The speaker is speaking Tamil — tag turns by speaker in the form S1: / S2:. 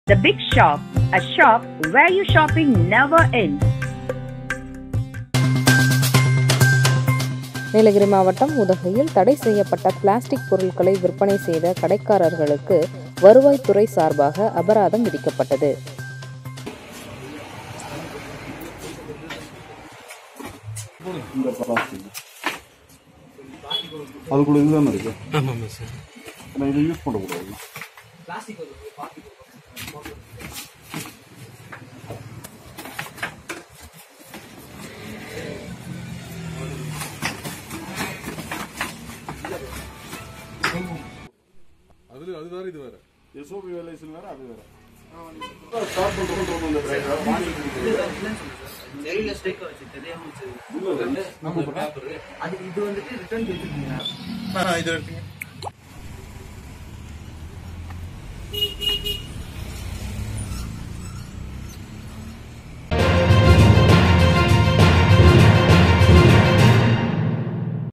S1: The Big Shop, a shop where your shopping never ends.
S2: Nilgiri மாவட்டம் உதகையில் தடை செய்யப்பட்ட பிளாஸ்டிக் பொருட்களை விற்பனை செய்த கடைக்காரர்களுக்கு வருவாய்த்துறை சார்பாக அபராதம் விதிக்கப்பட்டது
S3: இந்த பிளாஸ்டிக் அதுக்குள்ள இதுதானே இருக்கு
S4: ஆமாம் சார்
S3: நான் இதை யூஸ் பண்ணக்கூடாது
S5: அதுல அது வேற இது வேற
S3: எஸ்ஓபி வேலைசன் வேற அது வேற ஸ்டார்ட் பண்ணுறோம் இந்த டிரைவர்
S4: செல்லில் ஸ்டேக் வச்சு தெரியாம வச்சு அது இது வந்துட்டு ரிட்டர்ன் வச்சிருக்கீங்க
S5: இது இருக்குங்க